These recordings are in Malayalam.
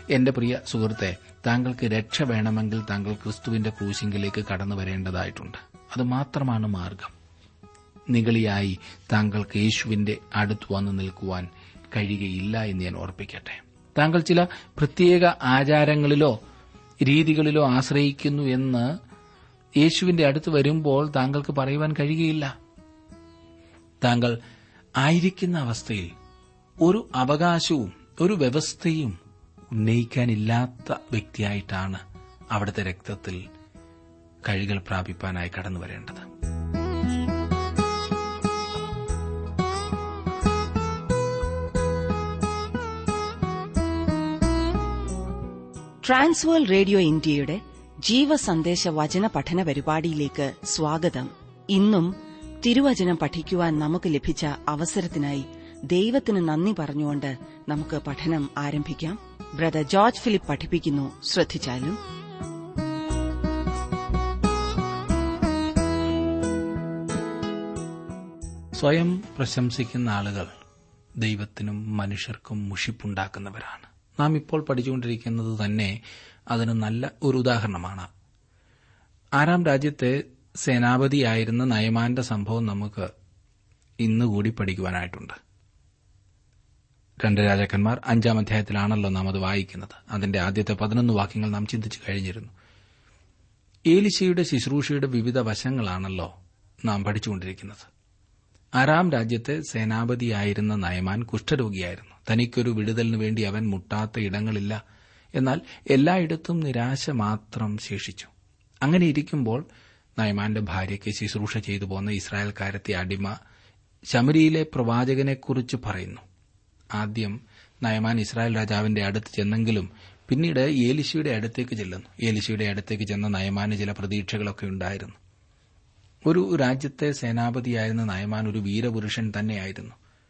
എന്റെ പ്രിയ സുഹൃത്തെ താങ്കൾക്ക് രക്ഷ വേണമെങ്കിൽ താങ്കൾ ക്രിസ്തുവിന്റെ ക്രൂശിങ്കിലേക്ക് കടന്നു വരേണ്ടതായിട്ടുണ്ട് അത് മാത്രമാണ് മാർഗം നിഗളിയായി താങ്കൾക്ക് യേശുവിന്റെ അടുത്ത് വന്നു നിൽക്കുവാൻ കഴിയുകയില്ല എന്ന് ഞാൻ ഓർപ്പിക്കട്ടെ താങ്കൾ ചില പ്രത്യേക ആചാരങ്ങളിലോ രീതികളിലോ ആശ്രയിക്കുന്നു എന്ന് യേശുവിന്റെ അടുത്ത് വരുമ്പോൾ താങ്കൾക്ക് പറയുവാൻ കഴിയുകയില്ല താങ്കൾ ആയിരിക്കുന്ന അവസ്ഥയിൽ ഒരു അവകാശവും ഒരു വ്യവസ്ഥയും ഉന്നയിക്കാനില്ലാത്ത വ്യക്തിയായിട്ടാണ് അവിടുത്തെ രക്തത്തിൽ കഴികൾ പ്രാപിപ്പാനായി കടന്നു വരേണ്ടത് ട്രാൻസ്വേൾ റേഡിയോ ഇന്ത്യയുടെ ജീവസന്ദേശ വചന പഠന പരിപാടിയിലേക്ക് സ്വാഗതം ഇന്നും തിരുവചനം പഠിക്കുവാൻ നമുക്ക് ലഭിച്ച അവസരത്തിനായി ദൈവത്തിന് നന്ദി പറഞ്ഞുകൊണ്ട് നമുക്ക് പഠനം ആരംഭിക്കാം ബ്രദർ ജോർജ് ഫിലിപ്പ് പഠിപ്പിക്കുന്നു ശ്രദ്ധിച്ചാലും സ്വയം പ്രശംസിക്കുന്ന ആളുകൾ ദൈവത്തിനും മനുഷ്യർക്കും മുഷിപ്പുണ്ടാക്കുന്നവരാണ് നാം ഇപ്പോൾ പഠിച്ചുകൊണ്ടിരിക്കുന്നത് തന്നെ അതിന് നല്ല ഒരു ഉദാഹരണമാണ് ആറാം രാജ്യത്തെ സേനാപതിയായിരുന്ന നയമാന്റെ സംഭവം നമുക്ക് ഇന്നുകൂടി പഠിക്കുവാനായിട്ടുണ്ട് രണ്ട് രാജാക്കന്മാർ അഞ്ചാം അധ്യായത്തിലാണല്ലോ നാം അത് വായിക്കുന്നത് അതിന്റെ ആദ്യത്തെ പതിനൊന്ന് വാക്യങ്ങൾ നാം ചിന്തിച്ചു കഴിഞ്ഞിരുന്നു ഏലിശയുടെ ശുശ്രൂഷയുടെ വിവിധ വശങ്ങളാണല്ലോ നാം പഠിച്ചുകൊണ്ടിരിക്കുന്നത് ആറാം രാജ്യത്തെ സേനാപതിയായിരുന്ന നയമാൻ കുഷ്ഠരോഗിയായിരുന്നു തനിക്കൊരു വിടുതലിനു വേണ്ടി അവൻ മുട്ടാത്ത ഇടങ്ങളില്ല എന്നാൽ എല്ലായിടത്തും നിരാശ മാത്രം ശേഷിച്ചു അങ്ങനെ ഇരിക്കുമ്പോൾ നയമാന്റെ ഭാര്യയ്ക്ക് ശുശ്രൂഷ ചെയ്തു പോന്ന ഇസ്രായേൽക്കാരത്തെ അടിമ ശമരിയിലെ പ്രവാചകനെക്കുറിച്ച് പറയുന്നു ആദ്യം നയമാൻ ഇസ്രായേൽ രാജാവിന്റെ അടുത്ത് ചെന്നെങ്കിലും പിന്നീട് ഏലിശയുടെ അടുത്തേക്ക് ചെല്ലുന്നു ഏലിശയുടെ അടുത്തേക്ക് ചെന്ന നയമാന് ചില പ്രതീക്ഷകളൊക്കെ ഉണ്ടായിരുന്നു ഒരു രാജ്യത്തെ സേനാപതിയായിരുന്ന നയമാൻ ഒരു വീരപുരുഷൻ തന്നെയായിരുന്നു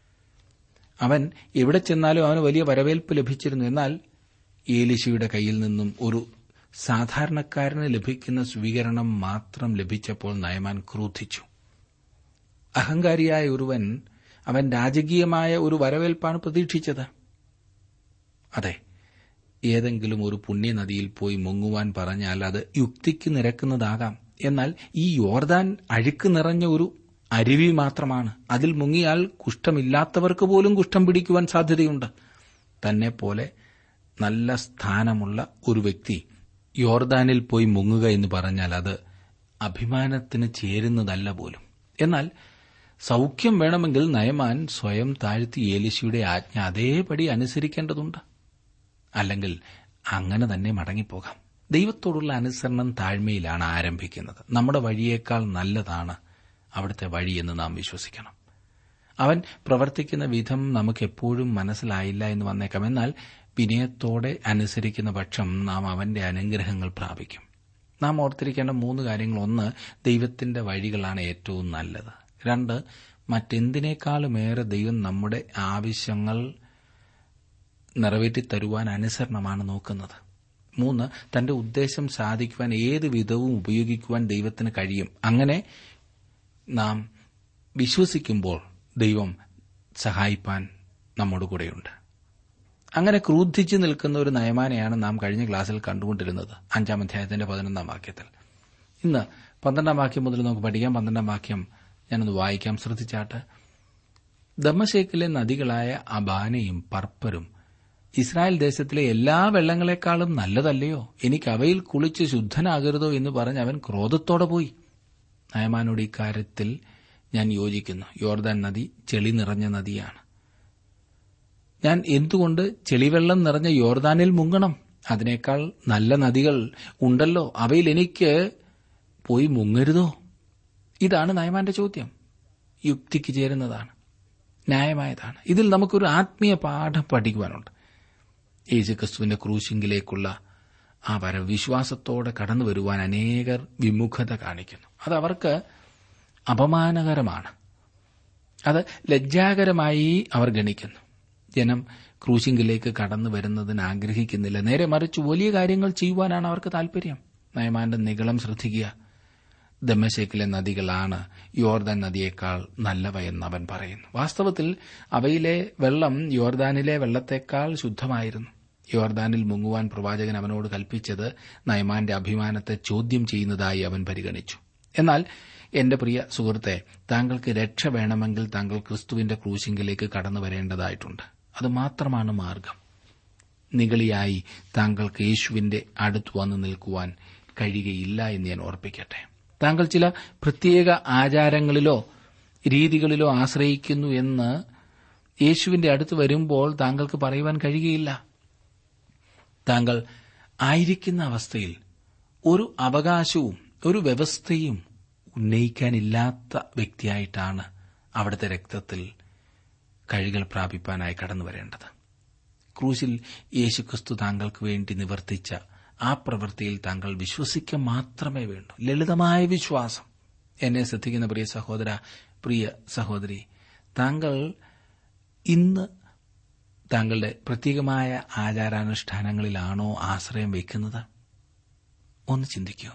അവൻ എവിടെ ചെന്നാലും അവന് വലിയ വരവേൽപ്പ് ലഭിച്ചിരുന്നു എന്നാൽ ഏലിശയുടെ കയ്യിൽ നിന്നും ഒരു സാധാരണക്കാരന് ലഭിക്കുന്ന സ്വീകരണം മാത്രം ലഭിച്ചപ്പോൾ നയമാൻ ക്രൂധിച്ചു അഹങ്കാരിയായ ഒരുവൻ അവൻ രാജകീയമായ ഒരു വരവേൽപ്പാണ് പ്രതീക്ഷിച്ചത് അതെ ഏതെങ്കിലും ഒരു പുണ്യനദിയിൽ പോയി മുങ്ങുവാൻ പറഞ്ഞാൽ അത് യുക്തിക്ക് നിരക്കുന്നതാകാം എന്നാൽ ഈ യോർദാൻ അഴുക്ക് നിറഞ്ഞ ഒരു അരുവി മാത്രമാണ് അതിൽ മുങ്ങിയാൽ കുഷ്ഠമില്ലാത്തവർക്ക് പോലും കുഷ്ഠം പിടിക്കുവാൻ സാധ്യതയുണ്ട് തന്നെ പോലെ നല്ല സ്ഥാനമുള്ള ഒരു വ്യക്തി യോർദാനിൽ പോയി മുങ്ങുക എന്ന് പറഞ്ഞാൽ അത് അഭിമാനത്തിന് ചേരുന്നതല്ല പോലും എന്നാൽ സൌഖ്യം വേണമെങ്കിൽ നയമാൻ സ്വയം താഴ്ത്തി ഏലിശിയുടെ ആജ്ഞ അതേപടി അനുസരിക്കേണ്ടതുണ്ട് അല്ലെങ്കിൽ അങ്ങനെ തന്നെ മടങ്ങിപ്പോകാം ദൈവത്തോടുള്ള അനുസരണം താഴ്മയിലാണ് ആരംഭിക്കുന്നത് നമ്മുടെ വഴിയേക്കാൾ നല്ലതാണ് അവിടുത്തെ വഴിയെന്ന് നാം വിശ്വസിക്കണം അവൻ പ്രവർത്തിക്കുന്ന വിധം നമുക്ക് എപ്പോഴും മനസ്സിലായില്ല എന്ന് വന്നേക്കാം എന്നാൽ വിനയത്തോടെ അനുസരിക്കുന്ന പക്ഷം നാം അവന്റെ അനുഗ്രഹങ്ങൾ പ്രാപിക്കും നാം ഓർത്തിരിക്കേണ്ട മൂന്ന് കാര്യങ്ങൾ ഒന്ന് ദൈവത്തിന്റെ വഴികളാണ് ഏറ്റവും നല്ലത് രണ്ട് മറ്റെന്തിനേക്കാളുമേറെ ദൈവം നമ്മുടെ ആവശ്യങ്ങൾ നിറവേറ്റിത്തരുവാൻ അനുസരണമാണ് നോക്കുന്നത് മൂന്ന് തന്റെ ഉദ്ദേശം സാധിക്കുവാൻ ഏത് വിധവും ഉപയോഗിക്കുവാൻ ദൈവത്തിന് കഴിയും അങ്ങനെ നാം വിശ്വസിക്കുമ്പോൾ ദൈവം സഹായിപ്പാൻ നമ്മോട് കൂടെയുണ്ട് അങ്ങനെ ക്രൂദ്ധിച്ചു നിൽക്കുന്ന ഒരു നയമാനെയാണ് നാം കഴിഞ്ഞ ക്ലാസ്സിൽ കണ്ടുകൊണ്ടിരുന്നത് അഞ്ചാം അധ്യായത്തിന്റെ പതിനൊന്നാം വാക്യത്തിൽ ഇന്ന് പന്ത്രണ്ടാം വാക്യം മുതൽ നമുക്ക് പഠിക്കാം പന്ത്രണ്ടാം വാക്യം ഞാനൊന്ന് വായിക്കാം ശ്രദ്ധിച്ചാട്ട് ദമ്മശേക്കിലെ നദികളായ അബാനയും പർപ്പരും ഇസ്രായേൽ ദേശത്തിലെ എല്ലാ വെള്ളങ്ങളെക്കാളും നല്ലതല്ലയോ എനിക്ക് അവയിൽ കുളിച്ച് ശുദ്ധനാകരുതോ എന്ന് പറഞ്ഞ് അവൻ ക്രോധത്തോടെ പോയി നയമാനോട് ഇക്കാര്യത്തിൽ ഞാൻ യോജിക്കുന്നു യോർദാൻ നദി ചെളി നിറഞ്ഞ നദിയാണ് ഞാൻ എന്തുകൊണ്ട് ചെളിവെള്ളം നിറഞ്ഞ യോർദാനിൽ മുങ്ങണം അതിനേക്കാൾ നല്ല നദികൾ ഉണ്ടല്ലോ അവയിൽ എനിക്ക് പോയി മുങ്ങരുതോ ഇതാണ് നയമാന്റെ ചോദ്യം യുക്തിക്ക് ചേരുന്നതാണ് ന്യായമായതാണ് ഇതിൽ നമുക്കൊരു ആത്മീയ പാഠം പഠിക്കുവാനുണ്ട് യേശുക്രിസ്തുവിന്റെ ക്രൂശിങ്കിലേക്കുള്ള ആ വര വിശ്വാസത്തോടെ കടന്നു വരുവാൻ അനേകർ വിമുഖത കാണിക്കുന്നു അത് അവർക്ക് അപമാനകരമാണ് അത് ലജ്ജാകരമായി അവർ ഗണിക്കുന്നു ജനം ക്രൂശിങ്കിലേക്ക് കടന്നു വരുന്നതിന് ആഗ്രഹിക്കുന്നില്ല നേരെ മറിച്ച് വലിയ കാര്യങ്ങൾ ചെയ്യുവാനാണ് അവർക്ക് താൽപര്യം നയമാന്റെ നികളം ശ്രദ്ധിക്കുക ദമശേക്കിലെ നദികളാണ് യോർദാൻ നദിയേക്കാൾ നല്ലവ എന്ന് അവൻ പറയുന്നു വാസ്തവത്തിൽ അവയിലെ വെള്ളം യോർദാനിലെ വെള്ളത്തേക്കാൾ ശുദ്ധമായിരുന്നു യോർദാനിൽ മുങ്ങുവാൻ പ്രവാചകൻ അവനോട് കൽപ്പിച്ചത് നയമാന്റെ അഭിമാനത്തെ ചോദ്യം ചെയ്യുന്നതായി അവൻ പരിഗണിച്ചു എന്നാൽ എന്റെ പ്രിയ സുഹൃത്തെ താങ്കൾക്ക് രക്ഷ വേണമെങ്കിൽ താങ്കൾ ക്രിസ്തുവിന്റെ ക്രൂശിങ്കിലേക്ക് കടന്നു വരേണ്ടതായിട്ടുണ്ട് അത് മാത്രമാണ് മാർഗം നിഗളിയായി താങ്കൾക്ക് യേശുവിന്റെ അടുത്ത് വന്നു നിൽക്കുവാൻ കഴിയുകയില്ല എന്ന് ഞാൻ ഓർപ്പിക്കട്ടെ താങ്കൾ ചില പ്രത്യേക ആചാരങ്ങളിലോ രീതികളിലോ ആശ്രയിക്കുന്നു എന്ന് യേശുവിന്റെ അടുത്ത് വരുമ്പോൾ താങ്കൾക്ക് പറയുവാൻ കഴിയുകയില്ല താങ്കൾ ആയിരിക്കുന്ന അവസ്ഥയിൽ ഒരു അവകാശവും ഒരു വ്യവസ്ഥയും ഉന്നയിക്കാനില്ലാത്ത വ്യക്തിയായിട്ടാണ് അവിടുത്തെ രക്തത്തിൽ കഴികൾ പ്രാപിപ്പാനായി കടന്നു വരേണ്ടത് ക്രൂശിൽ യേശുക്രിസ്തു താങ്കൾക്ക് വേണ്ടി നിവർത്തിച്ച ആ പ്രവൃത്തിയിൽ താങ്കൾ വിശ്വസിക്കുക മാത്രമേ വേണ്ടൂ ലളിതമായ വിശ്വാസം എന്നെ ശ്രദ്ധിക്കുന്ന പ്രിയ സഹോദര പ്രിയ സഹോദരി താങ്കൾ ഇന്ന് താങ്കളുടെ പ്രത്യേകമായ ആചാരാനുഷ്ഠാനങ്ങളിലാണോ ആശ്രയം വയ്ക്കുന്നത് ഒന്ന് ചിന്തിക്കൂ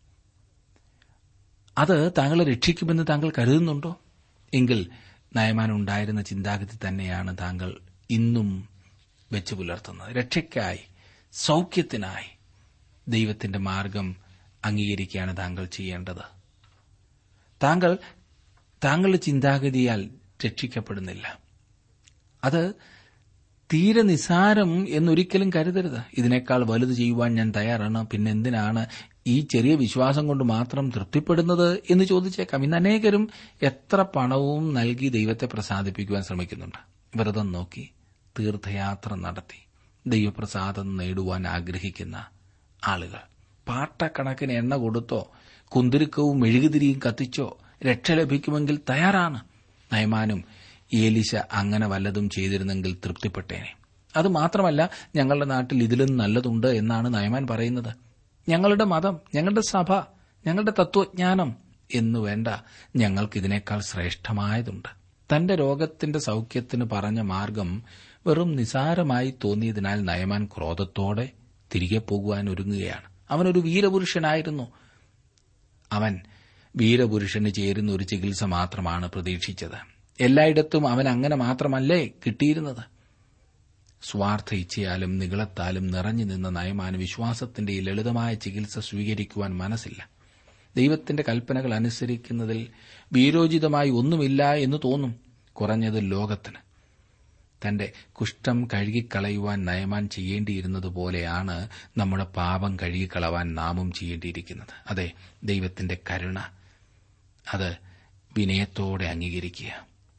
അത് താങ്കളെ രക്ഷിക്കുമെന്ന് താങ്കൾ കരുതുന്നുണ്ടോ എങ്കിൽ നയമാനുണ്ടായിരുന്ന ചിന്താഗതി തന്നെയാണ് താങ്കൾ ഇന്നും വെച്ചു പുലർത്തുന്നത് രക്ഷയ്ക്കായി സൌഖ്യത്തിനായി ദൈവത്തിന്റെ മാർഗം അംഗീകരിക്കുകയാണ് താങ്കൾ ചെയ്യേണ്ടത് താങ്കൾ താങ്കളുടെ ചിന്താഗതിയാൽ രക്ഷിക്കപ്പെടുന്നില്ല അത് തീരെ നിസാരം എന്നൊരിക്കലും കരുതരുത് ഇതിനേക്കാൾ വലുത് ചെയ്യുവാൻ ഞാൻ തയ്യാറാണ് പിന്നെ എന്തിനാണ് ഈ ചെറിയ വിശ്വാസം കൊണ്ട് മാത്രം തൃപ്തിപ്പെടുന്നത് എന്ന് ചോദിച്ചേക്കാം ഇന്ന് അനേകരും എത്ര പണവും നൽകി ദൈവത്തെ പ്രസാദിപ്പിക്കുവാൻ ശ്രമിക്കുന്നുണ്ട് വ്രതം നോക്കി തീർത്ഥയാത്ര നടത്തി ദൈവപ്രസാദം നേടുവാൻ ആഗ്രഹിക്കുന്ന ആളുകൾ പാട്ടക്കണക്കിന് എണ്ണ കൊടുത്തോ കുന്തിരുക്കവും മെഴുകുതിരിയും കത്തിച്ചോ രക്ഷ ലഭിക്കുമെങ്കിൽ തയ്യാറാണ് നയമാനും ഏലിശ അങ്ങനെ വല്ലതും ചെയ്തിരുന്നെങ്കിൽ തൃപ്തിപ്പെട്ടേനെ അത് മാത്രമല്ല ഞങ്ങളുടെ നാട്ടിൽ ഇതിലും നല്ലതുണ്ട് എന്നാണ് നയമാൻ പറയുന്നത് ഞങ്ങളുടെ മതം ഞങ്ങളുടെ സഭ ഞങ്ങളുടെ തത്വജ്ഞാനം എന്നു വേണ്ട ഞങ്ങൾക്ക് ഇതിനേക്കാൾ ശ്രേഷ്ഠമായതുണ്ട് തന്റെ രോഗത്തിന്റെ സൌഖ്യത്തിന് പറഞ്ഞ മാർഗം വെറും നിസാരമായി തോന്നിയതിനാൽ നയമാൻ ക്രോധത്തോടെ തിരികെ പോകുവാൻ ഒരുങ്ങുകയാണ് അവനൊരു വീരപുരുഷനായിരുന്നു അവൻ വീരപുരുഷന് ചേരുന്ന ഒരു ചികിത്സ മാത്രമാണ് പ്രതീക്ഷിച്ചത് എല്ലായിടത്തും അവൻ അങ്ങനെ മാത്രമല്ലേ കിട്ടിയിരുന്നത് സ്വാർത്ഥ ഇച്ഛയാലും നികളത്താലും നിറഞ്ഞു നിന്ന നയമാന വിശ്വാസത്തിന്റെ ഈ ലളിതമായ ചികിത്സ സ്വീകരിക്കുവാൻ മനസ്സില്ല ദൈവത്തിന്റെ കൽപ്പനകൾ അനുസരിക്കുന്നതിൽ വീരോചിതമായി ഒന്നുമില്ല എന്ന് തോന്നും കുറഞ്ഞത് ലോകത്തിന് തന്റെ കുഷ്ഠം കഴുകിക്കളയുവാൻ നയമാൻ ചെയ്യേണ്ടിയിരുന്നതുപോലെയാണ് നമ്മുടെ പാപം കഴുകിക്കളവാൻ നാമും ചെയ്യേണ്ടിയിരിക്കുന്നത് അതെ ദൈവത്തിന്റെ കരുണ അത് വിനയത്തോടെ അംഗീകരിക്കുക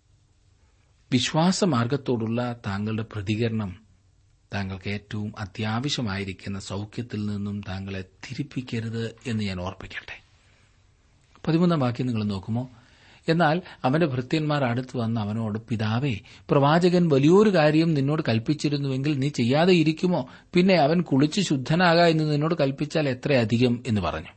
വിശ്വാസമാർഗത്തോടുള്ള താങ്കളുടെ പ്രതികരണം താങ്കൾക്ക് ഏറ്റവും അത്യാവശ്യമായിരിക്കുന്ന സൌഖ്യത്തിൽ നിന്നും താങ്കളെ തിരിപ്പിക്കരുത് എന്ന് ഞാൻ ഓർപ്പിക്കട്ടെ പതിമൂന്നാം വാക്യം നിങ്ങൾ നോക്കുമോ എന്നാൽ അവന്റെ ഭൃത്യന്മാർ അടുത്ത് വന്ന് അവനോട് പിതാവേ പ്രവാചകൻ വലിയൊരു കാര്യം നിന്നോട് കൽപ്പിച്ചിരുന്നുവെങ്കിൽ നീ ചെയ്യാതെ ഇരിക്കുമോ പിന്നെ അവൻ കുളിച്ച് ശുദ്ധനാകാ എന്ന് നിന്നോട് കൽപ്പിച്ചാൽ എത്രയധികം എന്ന് പറഞ്ഞു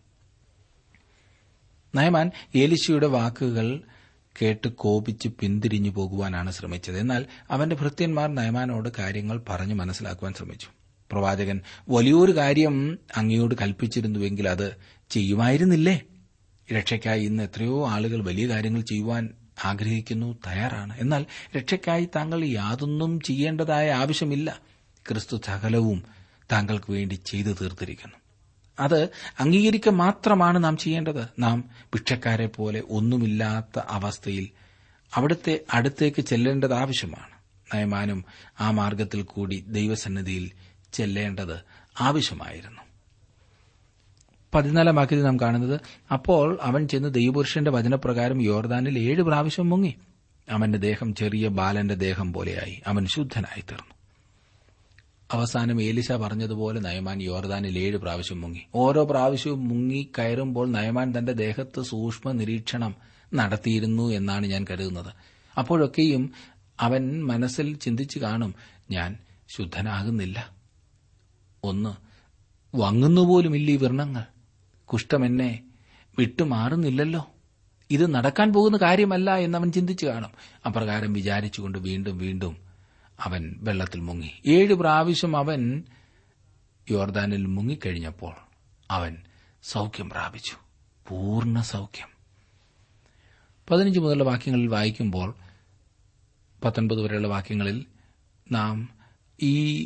നയമാൻ ഏലിശയുടെ വാക്കുകൾ കേട്ട് കോപിച്ച് പിന്തിരിഞ്ഞു പോകുവാനാണ് ശ്രമിച്ചത് എന്നാൽ അവന്റെ ഭൃത്യന്മാർ നയമാനോട് കാര്യങ്ങൾ പറഞ്ഞു മനസ്സിലാക്കുവാൻ ശ്രമിച്ചു പ്രവാചകൻ വലിയൊരു കാര്യം അങ്ങയോട് കൽപ്പിച്ചിരുന്നുവെങ്കിൽ അത് ചെയ്യുമായിരുന്നില്ലേ രക്ഷയ്ക്കായി ഇന്ന് എത്രയോ ആളുകൾ വലിയ കാര്യങ്ങൾ ചെയ്യുവാൻ ആഗ്രഹിക്കുന്നു തയ്യാറാണ് എന്നാൽ രക്ഷയ്ക്കായി താങ്കൾ യാതൊന്നും ചെയ്യേണ്ടതായ ആവശ്യമില്ല ക്രിസ്തു സകലവും താങ്കൾക്ക് വേണ്ടി ചെയ്തു തീർത്തിരിക്കുന്നു അത് അംഗീകരിക്കുക മാത്രമാണ് നാം ചെയ്യേണ്ടത് നാം ഭിക്ഷക്കാരെ പോലെ ഒന്നുമില്ലാത്ത അവസ്ഥയിൽ അവിടുത്തെ അടുത്തേക്ക് ചെല്ലേണ്ടത് ആവശ്യമാണ് നയമാനും ആ മാർഗത്തിൽ കൂടി ദൈവസന്നിധിയിൽ ചെല്ലേണ്ടത് ആവശ്യമായിരുന്നു പതിനാലാം വാക്യത്തിൽ നാം കാണുന്നത് അപ്പോൾ അവൻ ചെന്ന് ദൈവപുരുഷന്റെ വചനപ്രകാരം യോർദാനിൽ ഏഴ് പ്രാവശ്യം മുങ്ങി അവന്റെ ദേഹം ചെറിയ ബാലന്റെ ദേഹം പോലെയായി അവൻ ശുദ്ധനായി തീർന്നു അവസാനം ഏലിശ പറഞ്ഞതുപോലെ നയമാൻ യോർദാനിൽ ഏഴ് പ്രാവശ്യം മുങ്ങി ഓരോ പ്രാവശ്യവും മുങ്ങി കയറുമ്പോൾ നയമാൻ തന്റെ ദേഹത്ത് സൂക്ഷ്മ നിരീക്ഷണം നടത്തിയിരുന്നു എന്നാണ് ഞാൻ കരുതുന്നത് അപ്പോഴൊക്കെയും അവൻ മനസ്സിൽ ചിന്തിച്ചു കാണും ഞാൻ ശുദ്ധനാകുന്നില്ല ഒന്ന് വങ്ങുന്നുപോലുമില്ല ഈ വർണ്ണങ്ങൾ കുഷ്ഠമെന്നെ വിട്ടുമാറുന്നില്ലല്ലോ ഇത് നടക്കാൻ പോകുന്ന കാര്യമല്ല എന്നവൻ ചിന്തിച്ചു കാണും അപ്രകാരം വിചാരിച്ചുകൊണ്ട് വീണ്ടും വീണ്ടും അവൻ വെള്ളത്തിൽ മുങ്ങി ഏഴ് പ്രാവശ്യം അവൻ യോർദാനിൽ മുങ്ങിക്കഴിഞ്ഞപ്പോൾ അവൻ സൌഖ്യം പ്രാപിച്ചു പൂർണ്ണ സൌഖ്യം പതിനഞ്ച് മുതലുള്ള വാക്യങ്ങളിൽ വായിക്കുമ്പോൾ പത്തൊൻപത് വരെയുള്ള വാക്യങ്ങളിൽ നാം ഈ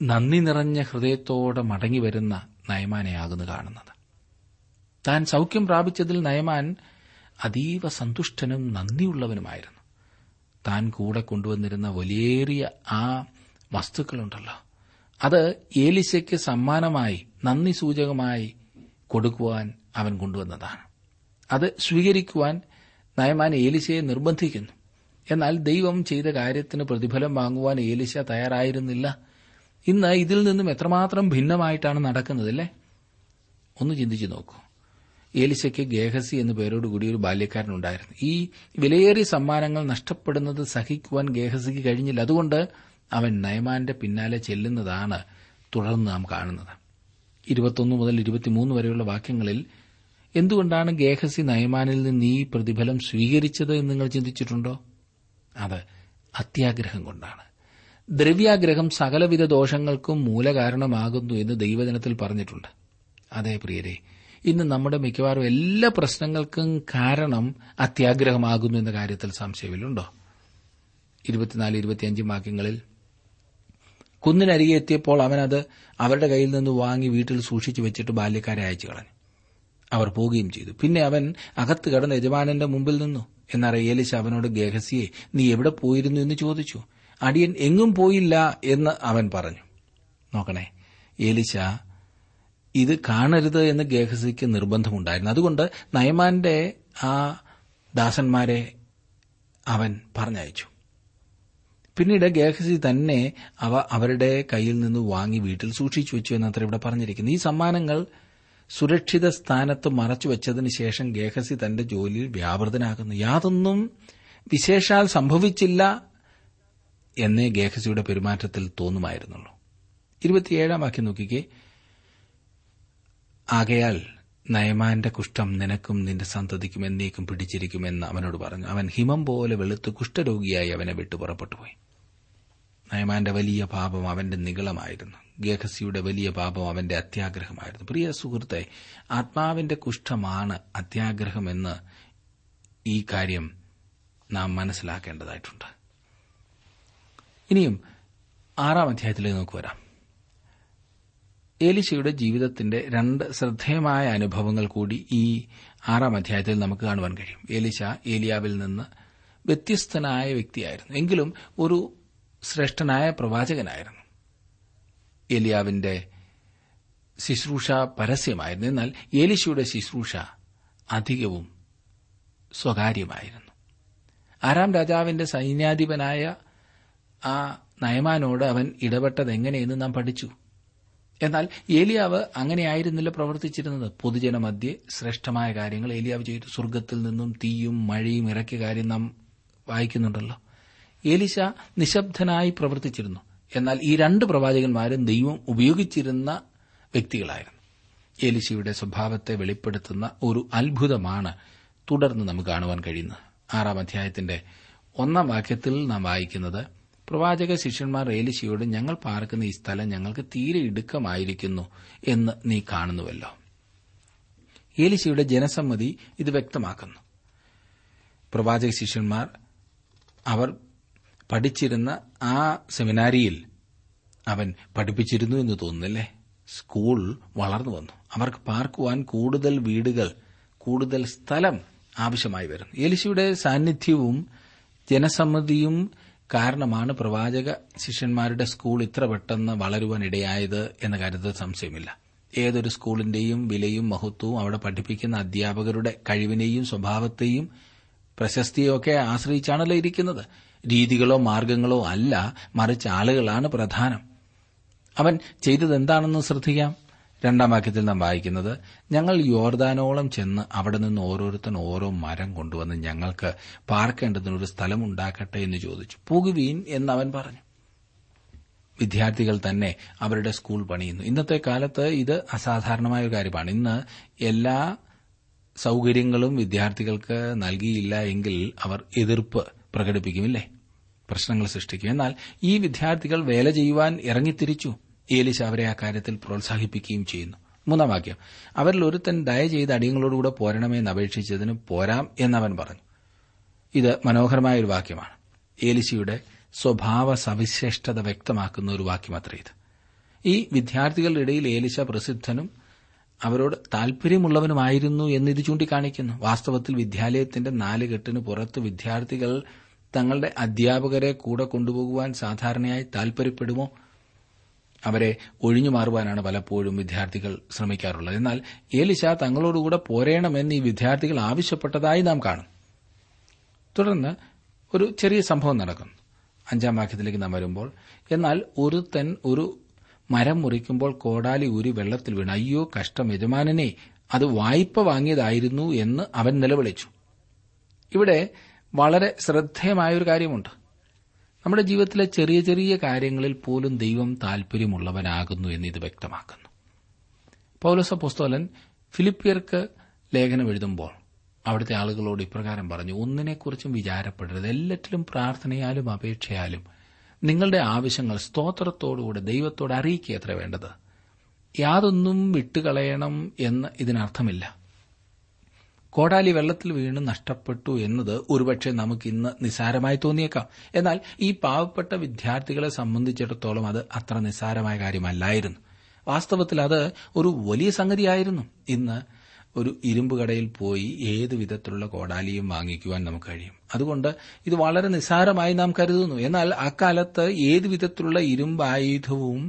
നന്ദി നിറഞ്ഞ ഹൃദയത്തോടെ മടങ്ങി വരുന്ന നയമാനെയാകുന്നു കാണുന്നത് താൻ സൌഖ്യം പ്രാപിച്ചതിൽ നയമാൻ അതീവ സന്തുഷ്ടനും നന്ദിയുള്ളവനുമായിരുന്നു താൻ കൂടെ കൊണ്ടുവന്നിരുന്ന വലിയേറിയ ആ വസ്തുക്കളുണ്ടല്ലോ അത് ഏലിശയ്ക്ക് സമ്മാനമായി നന്ദി സൂചകമായി കൊടുക്കുവാൻ അവൻ കൊണ്ടുവന്നതാണ് അത് സ്വീകരിക്കുവാൻ നയമാൻ ഏലിശയെ നിർബന്ധിക്കുന്നു എന്നാൽ ദൈവം ചെയ്ത കാര്യത്തിന് പ്രതിഫലം വാങ്ങുവാൻ ഏലിശ തയ്യാറായിരുന്നില്ല ഇന്ന് ഇതിൽ നിന്നും എത്രമാത്രം ഭിന്നമായിട്ടാണ് നടക്കുന്നതല്ലേ ഒന്ന് ചിന്തിച്ചു നോക്കൂ ഏലിശയ്ക്ക് ഗേഹസി എന്നു പേരോടുകൂടി ഒരു ബാല്യക്കാരനുണ്ടായിരുന്നു ഈ വിലയേറിയ സമ്മാനങ്ങൾ നഷ്ടപ്പെടുന്നത് സഹിക്കുവാൻ ഗേഹസിക്ക് കഴിഞ്ഞില്ല അതുകൊണ്ട് അവൻ നയമാന്റെ പിന്നാലെ ചെല്ലുന്നതാണ് തുടർന്ന് നാം കാണുന്നത് ഇരുപത്തൊന്ന് മുതൽ ഇരുപത്തിമൂന്ന് വരെയുള്ള വാക്യങ്ങളിൽ എന്തുകൊണ്ടാണ് ഗേഹസി നയമാനിൽ നിന്ന് ഈ പ്രതിഫലം സ്വീകരിച്ചത് എന്ന് നിങ്ങൾ ചിന്തിച്ചിട്ടുണ്ടോ അത് അത്യാഗ്രഹം കൊണ്ടാണ് ദ്രവ്യാഗ്രഹം സകലവിധ ദോഷങ്ങൾക്കും മൂലകാരണമാകുന്നു എന്ന് ദൈവജനത്തിൽ പറഞ്ഞിട്ടുണ്ട് അതേ പ്രിയരെ ഇന്ന് നമ്മുടെ മിക്കവാറും എല്ലാ പ്രശ്നങ്ങൾക്കും കാരണം അത്യാഗ്രഹമാകുന്നു എന്ന കാര്യത്തിൽ സംശയമില്ലുണ്ടോ ഇരുപത്തിനാല് ഇരുപത്തിയഞ്ചും വാക്യങ്ങളിൽ കുന്നിനരികെ എത്തിയപ്പോൾ അവനത് അവരുടെ കയ്യിൽ നിന്ന് വാങ്ങി വീട്ടിൽ സൂക്ഷിച്ചു വെച്ചിട്ട് ബാല്യക്കാരെ അയച്ചു കളഞ്ഞു അവർ പോവുകയും ചെയ്തു പിന്നെ അവൻ അകത്ത് കടന്ന യജമാനന്റെ മുമ്പിൽ നിന്നു എന്നാൽ ഏലിശ അവനോട് ഗേഹസിയെ നീ എവിടെ പോയിരുന്നു എന്ന് ചോദിച്ചു അടിയൻ എങ്ങും പോയില്ല എന്ന് അവൻ പറഞ്ഞു നോക്കണേ ഏലിശ ഇത് കാണരുത് എന്ന് ഗേഹസിക്ക് നിർബന്ധമുണ്ടായിരുന്നു അതുകൊണ്ട് നയമാന്റെ ആ ദാസന്മാരെ അവൻ പറഞ്ഞയച്ചു പിന്നീട് ഗേഹസി തന്നെ അവ അവരുടെ കയ്യിൽ നിന്ന് വാങ്ങി വീട്ടിൽ സൂക്ഷിച്ചു വെച്ചു എന്നത്ര ഇവിടെ പറഞ്ഞിരിക്കുന്നു ഈ സമ്മാനങ്ങൾ സുരക്ഷിത സ്ഥാനത്ത് മറച്ചുവെച്ചതിന് ശേഷം ഗേഹസി തന്റെ ജോലിയിൽ വ്യാപൃതനാകുന്നു യാതൊന്നും വിശേഷാൽ സംഭവിച്ചില്ല എന്നേ ഗേഹസിയുടെ പെരുമാറ്റത്തിൽ തോന്നുമായിരുന്നുള്ളൂ ഇരുപത്തിയേഴാം വാക്യം നോക്കിക്കേ ആകയാൽ നയമാന്റെ കുഷ്ഠം നിനക്കും നിന്റെ സന്തതിക്കും എന്നേക്കും പിടിച്ചിരിക്കുമെന്ന് അവനോട് പറഞ്ഞു അവൻ ഹിമം പോലെ വെളുത്ത് കുഷ്ഠരോഗിയായി അവനെ വിട്ടു പുറപ്പെട്ടുപോയി നയമാന്റെ വലിയ പാപം അവന്റെ നികളമായിരുന്നു ഗേഹസിയുടെ വലിയ പാപം അവന്റെ അത്യാഗ്രഹമായിരുന്നു പ്രിയ സുഹൃത്തെ ആത്മാവിന്റെ കുഷ്ഠമാണ് അത്യാഗ്രഹമെന്ന് ഈ കാര്യം നാം മനസ്സിലാക്കേണ്ടതായിട്ടുണ്ട് ഇനിയും ആറാം അധ്യായത്തിലേക്ക് നമുക്ക് വരാം ഏലിശയുടെ ജീവിതത്തിന്റെ രണ്ട് ശ്രദ്ധേയമായ അനുഭവങ്ങൾ കൂടി ഈ ആറാം അധ്യായത്തിൽ നമുക്ക് കാണുവാൻ കഴിയും ഏലിശ ഏലിയാവിൽ നിന്ന് വ്യത്യസ്തനായ വ്യക്തിയായിരുന്നു എങ്കിലും ഒരു ശ്രേഷ്ഠനായ പ്രവാചകനായിരുന്നു ഏലിയാവിന്റെ ശുശ്രൂഷ പരസ്യമായിരുന്നു എന്നാൽ ഏലിശയുടെ ശുശ്രൂഷ അധികവും സ്വകാര്യമായിരുന്നു ആറാം രാജാവിന്റെ സൈന്യാധിപനായ ആ നയമാനോട് അവൻ ഇടപെട്ടത് എങ്ങനെയെന്ന് നാം പഠിച്ചു എന്നാൽ ഏലിയാവ് അങ്ങനെയായിരുന്നില്ല പ്രവർത്തിച്ചിരുന്നത് പൊതുജനമധ്യേ ശ്രേഷ്ഠമായ കാര്യങ്ങൾ ഏലിയാവ് ചെയ്തു സ്വർഗത്തിൽ നിന്നും തീയും മഴയും ഇറക്കിയ കാര്യം നാം വായിക്കുന്നുണ്ടല്ലോ ഏലിശ നിശബ്ദനായി പ്രവർത്തിച്ചിരുന്നു എന്നാൽ ഈ രണ്ട് പ്രവാചകന്മാരും ദൈവം ഉപയോഗിച്ചിരുന്ന വ്യക്തികളായിരുന്നു ഏലിശയുടെ സ്വഭാവത്തെ വെളിപ്പെടുത്തുന്ന ഒരു അത്ഭുതമാണ് തുടർന്ന് നമുക്ക് കാണുവാൻ കഴിയുന്നത് ആറാം അധ്യായത്തിന്റെ ഒന്നാം വാക്യത്തിൽ നാം വായിക്കുന്നത് പ്രവാചക ശിഷ്യന്മാർ ഏലിശയോട് ഞങ്ങൾ പാർക്കുന്ന ഈ സ്ഥലം ഞങ്ങൾക്ക് തീരെ ഇടുക്കമായിരിക്കുന്നു എന്ന് നീ കാണുന്നുവല്ലോ ഏലിശയുടെ ജനസമ്മതി ഇത് വ്യക്തമാക്കുന്നു പ്രവാചക ശിഷ്യന്മാർ അവർ പഠിച്ചിരുന്ന ആ സെമിനാരിയിൽ അവൻ പഠിപ്പിച്ചിരുന്നു എന്ന് തോന്നുന്നല്ലേ സ്കൂൾ വളർന്നു വന്നു അവർക്ക് പാർക്കുവാൻ കൂടുതൽ വീടുകൾ കൂടുതൽ സ്ഥലം ആവശ്യമായി വരുന്നു ഏലിശയുടെ സാന്നിധ്യവും ജനസമ്മതിയും കാരണമാണ് പ്രവാചക ശിഷ്യന്മാരുടെ സ്കൂൾ ഇത്ര പെട്ടെന്ന് വളരുവാൻ ഇടയായത് എന്ന കാര്യത്തിൽ സംശയമില്ല ഏതൊരു സ്കൂളിന്റെയും വിലയും മഹത്വവും അവിടെ പഠിപ്പിക്കുന്ന അധ്യാപകരുടെ കഴിവിനെയും സ്വഭാവത്തെയും പ്രശസ്തിയൊക്കെ ആശ്രയിച്ചാണല്ലോ ഇരിക്കുന്നത് രീതികളോ മാർഗങ്ങളോ അല്ല മറിച്ച് ആളുകളാണ് പ്രധാനം അവൻ ചെയ്തത് എന്താണെന്ന് ശ്രദ്ധിക്കാം രണ്ടാം വാക്യത്തിൽ നാം വായിക്കുന്നത് ഞങ്ങൾ യോർദാനോളം ചെന്ന് അവിടെ നിന്ന് ഓരോരുത്തൻ ഓരോ മരം കൊണ്ടുവന്ന് ഞങ്ങൾക്ക് പാർക്കേണ്ടതിനൊരു സ്ഥലമുണ്ടാക്കട്ടെ എന്ന് ചോദിച്ചു പോകുവീൻ എന്ന് അവൻ പറഞ്ഞു വിദ്യാർത്ഥികൾ തന്നെ അവരുടെ സ്കൂൾ പണിയുന്നു ഇന്നത്തെ കാലത്ത് ഇത് അസാധാരണമായ ഒരു കാര്യമാണ് ഇന്ന് എല്ലാ സൌകര്യങ്ങളും വിദ്യാർത്ഥികൾക്ക് നൽകിയില്ല എങ്കിൽ അവർ എതിർപ്പ് പ്രകടിപ്പിക്കുമില്ലേ പ്രശ്നങ്ങൾ സൃഷ്ടിക്കും എന്നാൽ ഈ വിദ്യാർത്ഥികൾ വേല ചെയ്യുവാൻ ഇറങ്ങിത്തിരിച്ചു ഏലിശ അവരെ ആ കാര്യത്തിൽ പ്രോത്സാഹിപ്പിക്കുകയും ചെയ്യുന്നു മൂന്നാം വാക്യം അവരിൽ ഒരുത്തൻ ദയ ചെയ്ത് അടിയങ്ങളോടുകൂടെ പോരണമെന്ന് അപേക്ഷിച്ചതിന് പോരാം എന്നവൻ പറഞ്ഞു ഇത് മനോഹരമായ ഒരു വാക്യമാണ് ഏലിശയുടെ സ്വഭാവ സവിശേഷത വ്യക്തമാക്കുന്ന ഒരു വാക്യമത്ര ഇത് ഈ വിദ്യാർത്ഥികളുടെ ഇടയിൽ ഏലിശ പ്രസിദ്ധനും അവരോട് താൽപര്യമുള്ളവനുമായിരുന്നു എന്ന് ഇത് ചൂണ്ടിക്കാണിക്കുന്നു വാസ്തവത്തിൽ വിദ്യാലയത്തിന്റെ നാല് കെട്ടിന് പുറത്ത് വിദ്യാർത്ഥികൾ തങ്ങളുടെ അധ്യാപകരെ കൂടെ കൊണ്ടുപോകുവാൻ സാധാരണയായി താൽപര്യപ്പെടുമോ അവരെ ഒഴിഞ്ഞു മാറുവാനാണ് പലപ്പോഴും വിദ്യാർത്ഥികൾ ശ്രമിക്കാറുള്ളത് എന്നാൽ ഏലിശ തങ്ങളോടുകൂടെ പോരേണമെന്ന് ഈ വിദ്യാർത്ഥികൾ ആവശ്യപ്പെട്ടതായി നാം കാണും തുടർന്ന് ഒരു ചെറിയ സംഭവം നടക്കുന്നു അഞ്ചാം വാക്യത്തിലേക്ക് നാം വരുമ്പോൾ എന്നാൽ ഒരുത്തൻ ഒരു മരം മുറിക്കുമ്പോൾ കോടാലി ഊരി വെള്ളത്തിൽ വീണ് അയ്യോ കഷ്ടം യജമാനനെ അത് വായ്പ വാങ്ങിയതായിരുന്നു എന്ന് അവൻ നിലവിളിച്ചു ഇവിടെ വളരെ ശ്രദ്ധേയമായൊരു കാര്യമുണ്ട് നമ്മുടെ ജീവിതത്തിലെ ചെറിയ ചെറിയ കാര്യങ്ങളിൽ പോലും ദൈവം താൽപര്യമുള്ളവനാകുന്നു എന്ന് ഇത് വ്യക്തമാക്കുന്നു പൌലോസ പുസ്തോലൻ ഫിലിപ്പിയർക്ക് ലേഖനം എഴുതുമ്പോൾ അവിടുത്തെ ആളുകളോട് ഇപ്രകാരം പറഞ്ഞു ഒന്നിനെക്കുറിച്ചും വിചാരപ്പെടരുത് എല്ലാറ്റിലും പ്രാർത്ഥനയാലും അപേക്ഷയാലും നിങ്ങളുടെ ആവശ്യങ്ങൾ സ്തോത്രത്തോടുകൂടെ ദൈവത്തോട് അറിയിക്കുക എത്ര വേണ്ടത് യാതൊന്നും വിട്ടുകളയണം എന്ന് ഇതിനർത്ഥമില്ല കോടാലി വെള്ളത്തിൽ വീണ് നഷ്ടപ്പെട്ടു എന്നത് ഒരുപക്ഷെ നമുക്ക് ഇന്ന് നിസ്സാരമായി തോന്നിയേക്കാം എന്നാൽ ഈ പാവപ്പെട്ട വിദ്യാർത്ഥികളെ സംബന്ധിച്ചിടത്തോളം അത് അത്ര നിസ്സാരമായ കാര്യമല്ലായിരുന്നു വാസ്തവത്തിൽ അത് ഒരു വലിയ സംഗതിയായിരുന്നു ഇന്ന് ഒരു ഇരുമ്പ് കടയിൽ പോയി ഏത് വിധത്തിലുള്ള കോടാലിയും വാങ്ങിക്കുവാൻ നമുക്ക് കഴിയും അതുകൊണ്ട് ഇത് വളരെ നിസ്സാരമായി നാം കരുതുന്നു എന്നാൽ അക്കാലത്ത് ഏത് വിധത്തിലുള്ള ഇരുമ്പായുധവും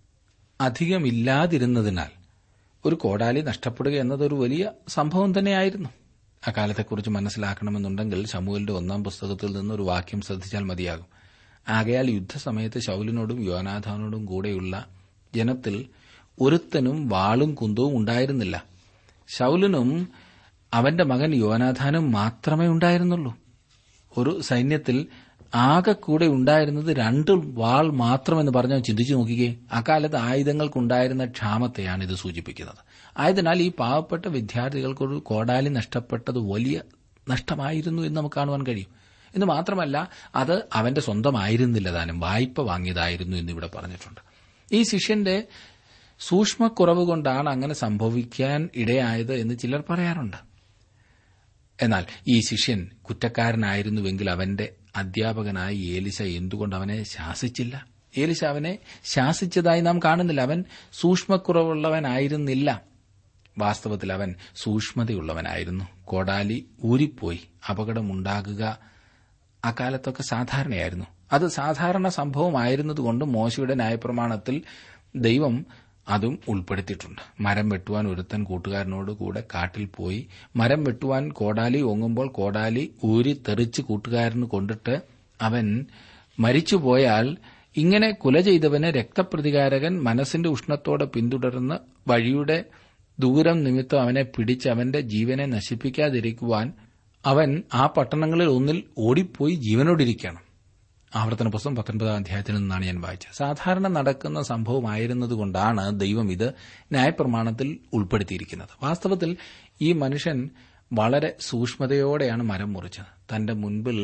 അധികമില്ലാതിരുന്നതിനാൽ ഒരു കോടാലി നഷ്ടപ്പെടുക എന്നതൊരു വലിയ സംഭവം തന്നെയായിരുന്നു അക്കാലത്തെക്കുറിച്ച് മനസ്സിലാക്കണമെന്നുണ്ടെങ്കിൽ ശമുവലിന്റെ ഒന്നാം പുസ്തകത്തിൽ നിന്ന് ഒരു വാക്യം ശ്രദ്ധിച്ചാൽ മതിയാകും ആകയാൽ യുദ്ധസമയത്ത് ശൌലിനോടും യോനാഥാനോടും കൂടെയുള്ള ജനത്തിൽ ഒരുത്തനും വാളും കുന്തവും ഉണ്ടായിരുന്നില്ല ശൌലിനും അവന്റെ മകൻ യോനാഥാനും മാത്രമേ ഉണ്ടായിരുന്നുള്ളൂ ഒരു സൈന്യത്തിൽ ആകെ കൂടെ ഉണ്ടായിരുന്നത് രണ്ട് വാൾ മാത്രമെന്ന് പറഞ്ഞാൽ ചിന്തിച്ചു നോക്കിക്കേ അക്കാലത്ത് ആയുധങ്ങൾക്കുണ്ടായിരുന്ന ക്ഷാമത്തെയാണ് ഇത് സൂചിപ്പിക്കുന്നത് ആയതിനാൽ ഈ പാവപ്പെട്ട വിദ്യാർത്ഥികൾക്കൊരു കോടാലി നഷ്ടപ്പെട്ടത് വലിയ നഷ്ടമായിരുന്നു എന്ന് നമുക്ക് കാണുവാൻ കഴിയും എന്ന് മാത്രമല്ല അത് അവന്റെ സ്വന്തമായിരുന്നില്ല താനും വായ്പ വാങ്ങിയതായിരുന്നു എന്നിവിടെ പറഞ്ഞിട്ടുണ്ട് ഈ ശിഷ്യന്റെ സൂക്ഷ്മക്കുറവ് കൊണ്ടാണ് അങ്ങനെ സംഭവിക്കാൻ ഇടയായത് എന്ന് ചിലർ പറയാറുണ്ട് എന്നാൽ ഈ ശിഷ്യൻ കുറ്റക്കാരനായിരുന്നുവെങ്കിൽ അവന്റെ അധ്യാപകനായി ഏലിശ എന്തുകൊണ്ട് അവനെ ശാസിച്ചില്ല ഏലിശ അവനെ ശാസിച്ചതായി നാം കാണുന്നില്ല അവൻ സൂക്ഷ്മക്കുറവുള്ളവനായിരുന്നില്ല വാസ്തവത്തിൽ അവൻ സൂക്ഷ്മതയുള്ളവനായിരുന്നു കോടാലി ഊരിപ്പോയി അപകടമുണ്ടാകുക അക്കാലത്തൊക്കെ സാധാരണയായിരുന്നു അത് സാധാരണ സംഭവമായിരുന്നതുകൊണ്ട് മോശയുടെ ന്യായപ്രമാണത്തിൽ ദൈവം അതും ഉൾപ്പെടുത്തിയിട്ടുണ്ട് മരം വെട്ടുവാൻ ഒരുത്തൻ കൂട്ടുകാരനോട് കൂടെ കാട്ടിൽ പോയി മരം വെട്ടുവാൻ കോടാലി ഓങ്ങുമ്പോൾ കോടാലി ഊരി തെറിച്ച് കൂട്ടുകാരന് കൊണ്ടിട്ട് അവൻ മരിച്ചുപോയാൽ ഇങ്ങനെ കുല ചെയ്തവനെ രക്തപ്രതികാരകൻ മനസ്സിന്റെ ഉഷ്ണത്തോടെ പിന്തുടർന്ന് വഴിയുടെ ദൂരം നിമിത്തം അവനെ പിടിച്ച് അവന്റെ ജീവനെ നശിപ്പിക്കാതിരിക്കുവാൻ അവൻ ആ പട്ടണങ്ങളിൽ ഒന്നിൽ ഓടിപ്പോയി ജീവനോടിരിക്കണം ആവർത്തന പുസ്തകം പത്തൊൻപതാം അധ്യായത്തിൽ നിന്നാണ് ഞാൻ വായിച്ചത് സാധാരണ നടക്കുന്ന സംഭവമായിരുന്നതുകൊണ്ടാണ് ദൈവം ഇത് ന്യായപ്രമാണത്തിൽ ഉൾപ്പെടുത്തിയിരിക്കുന്നത് വാസ്തവത്തിൽ ഈ മനുഷ്യൻ വളരെ സൂക്ഷ്മതയോടെയാണ് മരം മുറിച്ചത് തന്റെ മുൻപിൽ